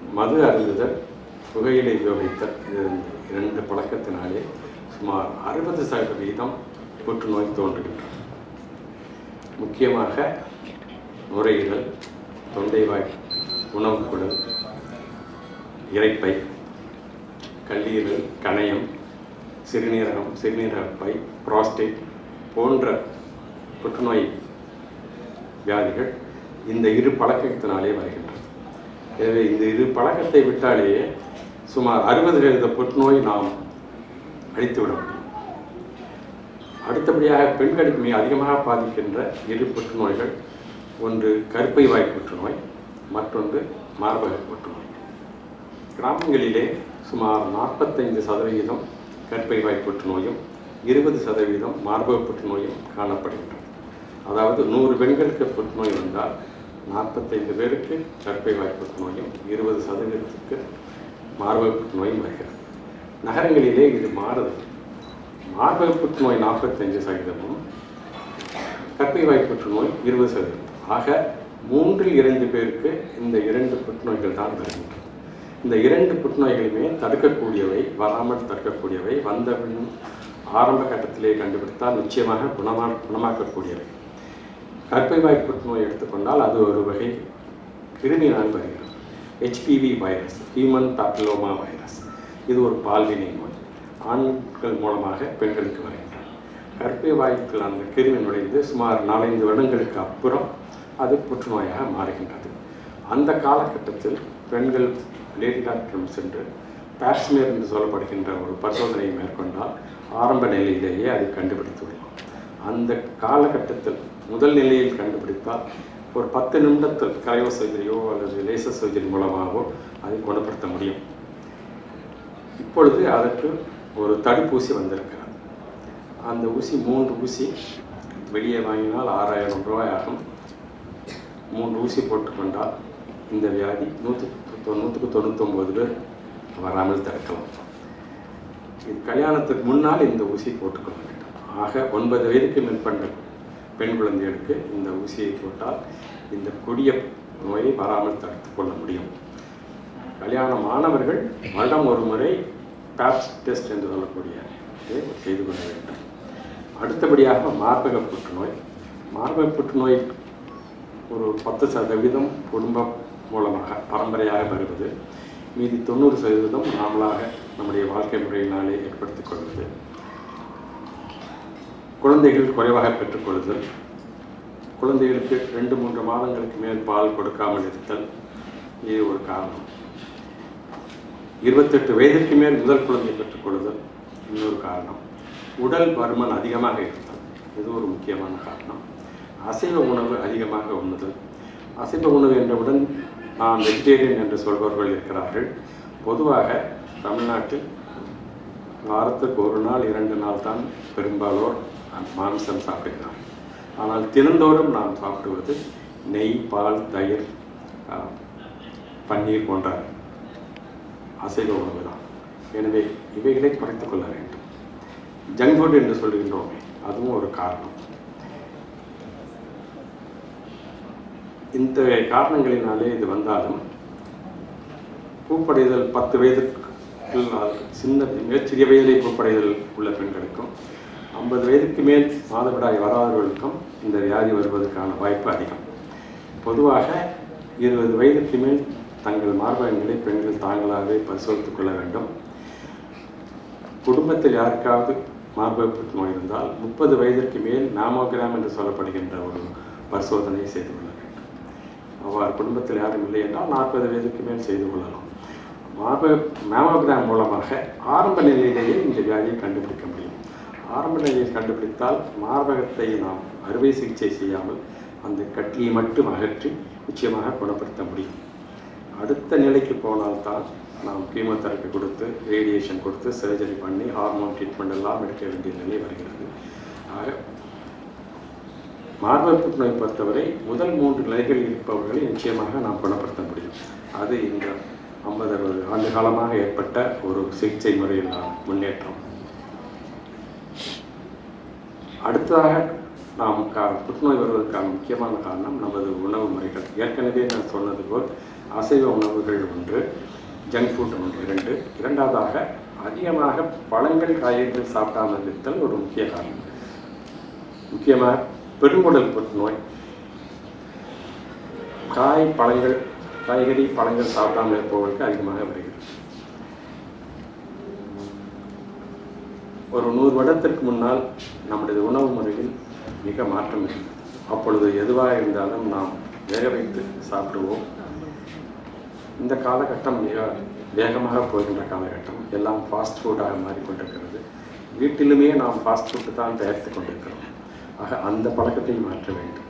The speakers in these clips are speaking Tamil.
மது அருந்துதல் புகையிலை உபயோகித்தல் இது இரண்டு பழக்கத்தினாலே சுமார் அறுபது சதவீதம் புற்றுநோய் தோன்றுகின்றது முக்கியமாக நுரையீரல் தொண்டைவாய் உணவுக்குழல் இரைப்பை கல்லீரல் கணையம் சிறுநீரகம் சிறுநீரகப்பை புரோஸ்டேட் போன்ற புற்றுநோய் வியாதிகள் இந்த இரு பழக்கத்தினாலே வருகின்றது எனவே இந்த இரு பழக்கத்தை விட்டாலேயே சுமார் அறுபது சதவீத புற்றுநோய் நாம் அழித்துவிட முடியும் அடுத்தபடியாக பெண்களுக்கு மிக அதிகமாக பாதிக்கின்ற இரு புற்றுநோய்கள் ஒன்று கருப்பை வாய் புற்றுநோய் மற்றொன்று மார்பக புற்றுநோய் கிராமங்களிலே சுமார் நாற்பத்தைந்து சதவிகிதம் கருப்பை வாய் புற்றுநோயும் இருபது சதவீதம் மார்பக புற்றுநோயும் காணப்படுகின்றது அதாவது நூறு பெண்களுக்கு புற்றுநோய் வந்தால் நாற்பத்தைந்து பேருக்கு கருப்பை வாய் புற்றுநோயும் இருபது சதவீதத்துக்கு மார்பக புற்றுநோயும் வருகிறது நகரங்களிலே இது மாறுது மார்பக புற்றுநோய் நாற்பத்தஞ்சு சதவீதமும் கர்ப்பை வாய் புற்றுநோய் இருபது சதவீதம் ஆக மூன்றில் இரண்டு பேருக்கு இந்த இரண்டு புற்றுநோய்கள் தான் வருகின்றன இந்த இரண்டு புற்றுநோய்களுமே தடுக்கக்கூடியவை வராமல் தடுக்கக்கூடியவை வந்தபின் ஆரம்ப கட்டத்திலே கண்டுபிடித்தால் நிச்சயமாக குணமா குணமாக்கக்கூடியவை கர்ப்பை வாய் புற்றுநோய் எடுத்துக்கொண்டால் அது ஒரு வகை கிருமினால் வருகிறது HPV virus human papilloma virus இது ஒரு பால்வினை நோய் ஆண்கள் மூலமாக பெண்களுக்கு வருகின்றன கர்ப்பை வாய்க்குள் அந்த கிருமி நுழைந்து சுமார் நாலஞ்சு வருடங்களுக்கு அப்புறம் அது புற்றுநோயாக மாறுகின்றது அந்த காலகட்டத்தில் பெண்கள் லேடி டாக்டரிடம் சென்று பாப்ஸ்மியர் என்று சொல்லப்படுகின்ற ஒரு பரிசோதனையை மேற்கொண்டால் ஆரம்ப நிலையிலேயே அதை கண்டுபிடித்து விடலாம் அந்த காலகட்டத்தில் முதல் நிலையில் கண்டுபிடித்தால் ஒரு பத்து நிமிடத்தில் கரையோ சர்ஜரியோ அல்லது லேசர் சர்ஜரி மூலமாகவோ அதை குணப்படுத்த முடியும் இப்பொழுது அதற்கு ஒரு தடுப்பூசி வந்திருக்கிறது அந்த ஊசி மூன்று ஊசி வெளியே வாங்கினால் ஆறாயிரம் ரூபாய் ஆகும் மூன்று ஊசி போட்டுக்கொண்டால் இந்த வியாதி நூற்று நூற்றுக்கு தொண்ணூத்தொம்பது பேர் வராமல் தடுக்கலாம் இது கல்யாணத்துக்கு முன்னால் இந்த ஊசி போட்டுக்கொள்ள வேண்டும் ஆக ஒன்பது வயதுக்கு மேற்பட்ட பெண் குழந்தைகளுக்கு இந்த ஊசியை போட்டால் இந்த கொடிய நோயை வராமல் தடுத்து கொள்ள முடியும் கல்யாணம் ஆனவர்கள் வருடம் ஒரு முறை பேப்ஸ் டெஸ்ட் என்று சொல்லக்கூடிய இதை செய்து கொள்ள வேண்டும் அடுத்தபடியாக மார்பக புற்றுநோய் மார்பக புற்றுநோய் ஒரு பத்து சதவீதம் குடும்பம் மூலமாக பரம்பரையாக வருவது மீதி தொண்ணூறு சதவீதம் நாமளாக நம்முடைய வாழ்க்கை முறையினாலே ஏற்படுத்திக் கொள்வது குழந்தைகள் குறைவாக பெற்றுக்கொள்ளுதல் குழந்தைகளுக்கு ரெண்டு மூன்று மாதங்களுக்கு மேல் பால் கொடுக்காமல் இருத்தல் இது ஒரு காரணம் இருபத்தெட்டு வயதிற்கு மேல் முதல் குழந்தை பெற்றுக்கொள்ளுதல் இன்னொரு காரணம் உடல் பருமன் அதிகமாக இருத்தல் இது ஒரு முக்கியமான காரணம் அசைவ உணவு அதிகமாக உண்ணுதல் அசைவ உணவு என்றவுடன் நான் வெஜிடேரியன் என்று சொல்பவர்கள் இருக்கிறார்கள் பொதுவாக தமிழ்நாட்டில் வாரத்துக்கு ஒரு நாள் இரண்டு நாள் தான் பெரும்பாலோர் மாംசம் சாப்பிடுகிறார்கள் ஆனால் தினந்தோறும் நாம் சாப்பிடுவது நெய் பால் தயிர் ஆ, பன்னீர் போன்ற அசைவ உணவு தான் எனவே இவைகளை குறைத்துக் கொள்ள வேண்டும் ஜங்க் ஃபுட் என்று சொல்லுகின்றோமே அதுவும் ஒரு காரணம் இந்த காரணங்களினாலே இது வந்தாலும் பூப்படைதல் பத்து வயதுக்கு சின்ன மிகச்சிறிய வயதிலே பூப்படைதல் உள்ள பெண்களுக்கும் ஐம்பது வயதுக்கு மேல் மாதவிடாய் வராதவர்களுக்கும் இந்த வியாதி வருவதற்கான வாய்ப்பு அதிகம் பொதுவாக இருபது வயதுக்கு மேல் தங்கள் மார்பகங்களை பெண்கள் தாங்களாகவே பரிசோதித்துக் கொள்ள வேண்டும் குடும்பத்தில் யாருக்காவது மார்பக புற்றுநோய் இருந்தால் முப்பது வயதிற்கு மேல் நாமோகிராம் என்று சொல்லப்படுகின்ற ஒரு பரிசோதனை செய்து கொள்ள வேண்டும் அவ்வாறு குடும்பத்தில் யாரும் இல்லை என்றால் நாற்பது வயதுக்கு மேல் செய்து கொள்ளலாம் மார்பக மேமோகிராம் மூலமாக ஆரம்ப நிலையிலேயே இந்த வியாதியை கண்டுபிடிக்க முடியும் ஆரம்ப நிலையில் கண்டுபிடித்தால் மார்பகத்தை நாம் அறுவை சிகிச்சை செய்யாமல் அந்த கட்டியை மட்டும் அகற்றி நிச்சயமாக குணப்படுத்த முடியும் அடுத்த நிலைக்கு போனால்தான் நாம் கீமோதெரப்பி கொடுத்து ரேடியேஷன் கொடுத்து சர்ஜரி பண்ணி ஹார்மோன் ட்ரீட்மெண்ட் எல்லாம் எடுக்க வேண்டிய நிலை வருகிறது ஆக மார்பக புற்றுநோய் பொறுத்தவரை முதல் மூன்று நிலைகள் இருப்பவர்களை நிச்சயமாக நாம் குணப்படுத்த முடியும் அது இந்த ஐம்பது அறுபது ஆண்டு காலமாக ஏற்பட்ட ஒரு சிகிச்சை முறையில் முன்னேற்றம் அடுத்ததாக நாம் கா புற்றுநோய் வருவதற்கான முக்கியமான காரணம் நமது உணவு முறைகள் ஏற்கனவே நான் சொன்னது போல் அசைவ உணவுகள் ஒன்று ஜங்க் ஃபுட் ஒன்று இரண்டு இரண்டாவதாக அதிகமாக பழங்கள் காய்கறிகள் சாப்பிடாமல் இருத்தல் ஒரு முக்கிய காரணம் முக்கியமாக பெருங்குடல் புற்றுநோய் காய் பழங்கள் காய்கறி பழங்கள் சாப்பிடாமல் இருப்பவர்களுக்கு அதிகமாக வருகிறது ஒரு நூறு வருடத்திற்கு முன்னால் நம்முடைய உணவு முறையில் மிக மாற்றம் இருந்தது அப்பொழுது எதுவாக இருந்தாலும் நாம் வேக வைத்து சாப்பிடுவோம் இந்த காலகட்டம் மிக வேகமாக போகின்ற காலகட்டம் எல்லாம் ஃபாஸ்ட் ஃபுட்டாக மாறிக்கொண்டிருக்கிறது வீட்டிலுமே நாம் ஃபாஸ்ட் ஃபுட்டு தான் தயாரித்து கொண்டிருக்கிறோம் ஆக அந்த பழக்கத்தை மாற்ற வேண்டும்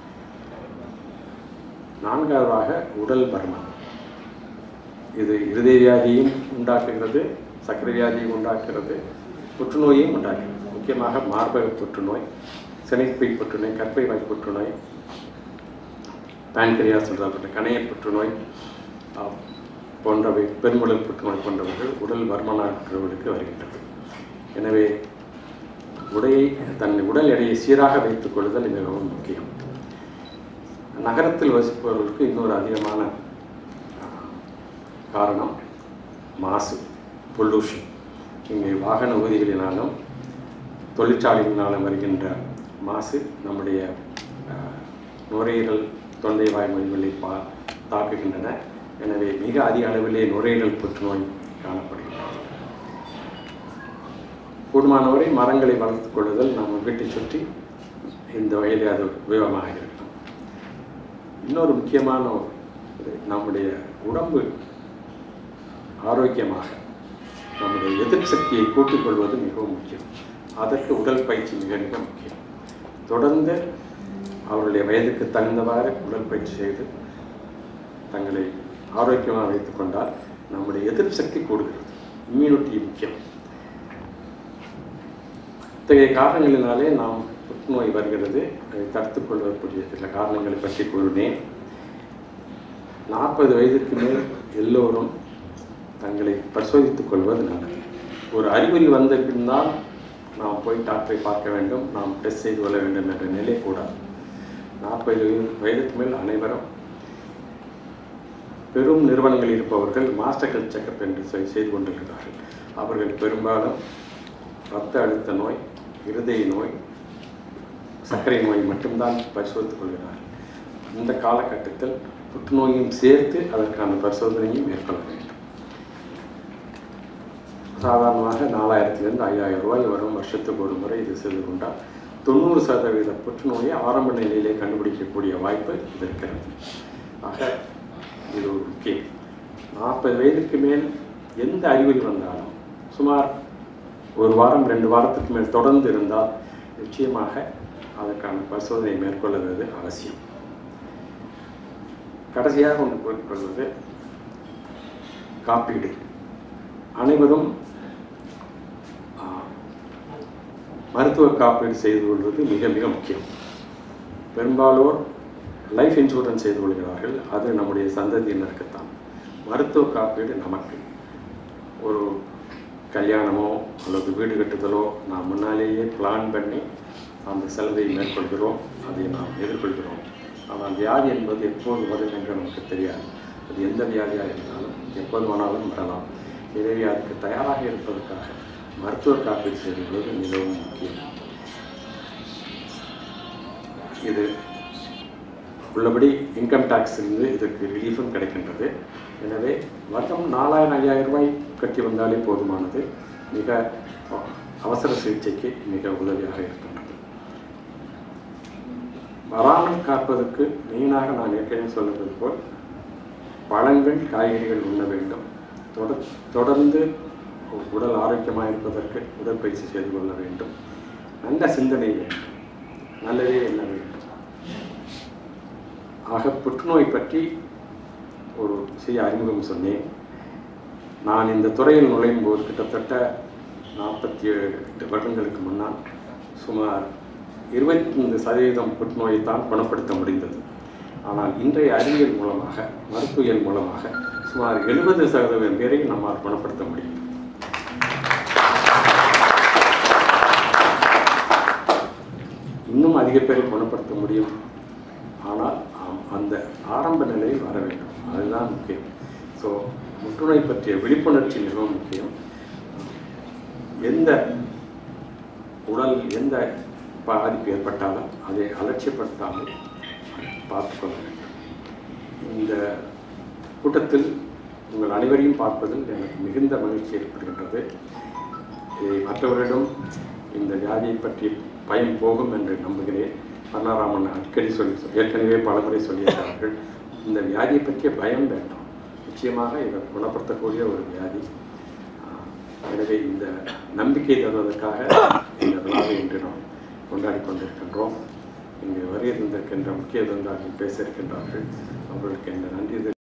நான்காவதாக உடல் பருமன் இது இருதய வியாதியும் உண்டாக்குகிறது சர்க்கரை வியாதியும் உண்டாக்குறது புற்றுநோயையும் உண்டாக்குகிறது முக்கியமாக மார்பக புற்றுநோய் சினைப்பை புற்றுநோய் கற்பை வாய் புற்றுநோய் பேன்கிரியாஸ் சொல்லப்பட்ட கணைய புற்றுநோய் ஆஹ், போன்றவை பெருங்குடல் புற்றுநோய் போன்றவர்கள் உடல் பருமனாற்றவர்களுக்கு வருகின்றது எனவே உடையை தன் உடல் எடையை சீராக வைத்துக் கொள்ளுதல் மிகவும் முக்கியம் நகரத்தில் வசிப்பவர்களுக்கு இன்னொரு அதிகமான ஆஹ், காரணம் மாசு பொல்யூஷன் இங்கே வாகன ஊதிகளினாலும் தொழிற்சாலைகளினாலும் வருகின்ற மாசு நம்முடைய ஆஹ், நுரையீரல் தொண்டை வாய் மொழிகளை பா தாக்குகின்றன எனவே மிக அதிக அளவிலே நுரையீரல் புற்றுநோய் காணப்படுகின்றது கூடுமானவரை மரங்களை வளர்த்துக் கொள்ளுதல் நம்ம வீட்டை சுற்றி இந்த வகையிலே அது உபயோகமாக இருக்கும் இன்னொரு முக்கியமான ஒரு இது, நம்முடைய உடம்பு ஆரோக்கியமாக நம்முடைய எதிர்ப்பு சக்தியை கூட்டிக் கொள்வது மிகவும் முக்கியம் அதற்கு உடல் பயிற்சி மிக மிக முக்கியம் தொடர்ந்து அவருடைய வயதுக்கு தகுந்தவாறு உடற்பயிற்சி செய்து தங்களை ஆரோக்கியமாக வைத்துக் கொண்டால் நம்முடைய எதிர்ப்பு சக்தி கூடுகிறது இம்யூனிட்டி முக்கியம் இத்தகைய காரணங்களினாலே நாம் புற்றுநோய் வருகிறது அதை தடுத்துக் கொள்வதற்குரிய சில காரணங்களை பற்றி கூறினேன் நாற்பது வயதிற்கு மேல் எல்லோரும் தங்களை பரிசோதித்துக் கொள்வது நல்லது ஒரு அறிகுறி வந்த பின்னால் நாம் போய் டாக்டரை பார்க்க வேண்டும் நாம் டெஸ்ட் செய்து கொள்ள வேண்டும் என்ற நிலை கூடாது நாற்பது வயதுக்கு மேல் அனைவரும் பெரும் நிறுவனங்களில் இருப்பவர்கள் மாஸ்டர் ஹெல்த் செக்கப் என்று செய்- செய்து கொண்டிருக்கிறார்கள் அவர்கள் பெரும்பாலும் இரத்த அழுத்த நோய் இருதய நோய் சர்க்கரை நோய் மட்டும்தான் பரிசோதித்துக் கொள்கிறார்கள் இந்த காலகட்டத்தில் புற்றுநோயும் சேர்த்து அதற்கான பரிசோதனையும் மேற்கொள்ள வேண்டும் சாதாரணமாக நாலாயிரத்திலிருந்து ஐயாயிரம் ரூபாய் வரும் வருஷத்துக்கு ஒரு முறை இது செய்து கொண்டால் தொண்ணூறு சதவீத புற்றுநோயை ஆரம்ப நிலையிலே கண்டுபிடிக்கக்கூடிய வாய்ப்பு இது இருக்கிறது ஆக இது ஒரு முக்கியம் நாற்பது வயதுக்கு மேல் எந்த அறிகுறி வந்தாலும் சுமார் ஒரு வாரம் ரெண்டு வாரத்துக்கு மேல் தொடர்ந்து இருந்தால் நிச்சயமாக அதற்கான பரிசோதனை மேற்கொள்வது அவசியம் கடைசியாக ஒன்று குறிப்பிடுவது காப்பீடு அனைவரும் ஆ, மருத்துவ காப்பீடு செய்து கொள்வது மிக மிக முக்கியம் பெரும்பாலோர் லைஃப் இன்சூரன்ஸ் செய்து கொள்கிறார்கள் அது நம்முடைய சந்ததியினருக்குத்தான் மருத்துவ காப்பீடு நமக்கு ஒரு கல்யாணமோ அல்லது வீடு கட்டுதலோ நாம் முன்னாலேயே பிளான் பண்ணி அந்த செலவை மேற்கொள்கிறோம் அதை நாம் எதிர்கொள்கிறோம் ஆனால் வியாதி என்பது எப்போது வரும் என்று நமக்கு தெரியாது அது எந்த வியாதியாக இருந்தாலும் எப்போது வேணாலும் வரலாம் எனவே அதுக்கு தயாராக இருப்பதற்காக மருத்துவ காப்பீடு செய்து கொள்வது மிகவும் முக்கியம் இது உள்ளபடி இன்கம் இருந்து இதற்கு ரிலீஃபும் கிடைக்கின்றது எனவே வருடம் நாலாயிரம் ஐயாயிரம் ரூபாய் கட்டி வந்தாலே போதுமானது மிக அவசர சிகிச்சைக்கு மிக உதவியாக இருக்கின்றது வராமல் காப்பதற்கு மெயினாக நான் ஏற்கனவே சொல்லுவது போல் பழங்கள் காய்கறிகள் உண்ண வேண்டும் தொடர் தொடர்ந்து உடல் ஆரோக்கியமாக இருப்பதற்கு உடற்பயிற்சி செய்து கொள்ள வேண்டும் நல்ல சிந்தனை வேண்டும் நல்லதே எண்ண வேண்டும் ஆக புற்றுநோய் பற்றி ஒரு சிறிய அறிமுகம் சொன்னேன் நான் இந்த துறையில் நுழையும் போது கிட்டத்தட்ட நாற்பத்தி எட்டு வருடங்களுக்கு முன்னால் சுமார் இருபத்தைந்து சதவீதம் புற்றுநோயை தான் குணப்படுத்த முடிந்தது ஆனால் இன்றைய அறிவியல் மூலமாக மருத்துவியல் மூலமாக சுமார் எழுபது சதவீதம் பேரை நம்மால் குணப்படுத்த முடியும் இன்னும் அதிக பேரை குணப்படுத்த முடியும் ஆனால் ஆம், அந்த ஆரம்ப நிலையில் வர வேண்டும் அதுதான் முக்கியம் ஸோ புற்றுநோய் பற்றிய விழிப்புணர்ச்சி மிகவும் முக்கியம் எந்த உடல் எந்த பாதிப்பு ஏற்பட்டாலும் அதை அலட்சியப்படுத்தாமல் பார்த்துக்கொள்ள வேண்டும் இந்த கூட்டத்தில் உங்கள் அனைவரையும் பார்ப்பதில் எனக்கு மிகுந்த மகிழ்ச்சி ஏற்படுகின்றது இதை மற்றவர்களிடம் இந்த வியாதியை பற்றி பயம் போகும் என்று நம்புகிறேன் பர்ணாராமன் அடிக்கடி சொல்லி ஏற்கனவே பலமுறை சொல்லியிருக்கிறார்கள் இந்த வியாதியை பற்றிய பயம் வேண்டாம் நிச்சயமாக இதை குணப்படுத்தக்கூடிய ஒரு வியாதி ஆஹ், எனவே இந்த நம்பிக்கை தருவதற்காக இந்த விழாவை இன்று நாம் கொண்டாடி கொண்டிருக்கின்றோம் இங்கு வருகை தந்திருக்கின்ற முக்கிய தந்தார்கள் பேச இருக்கின்றார்கள் அவர்களுக்கு இந்த நன்றி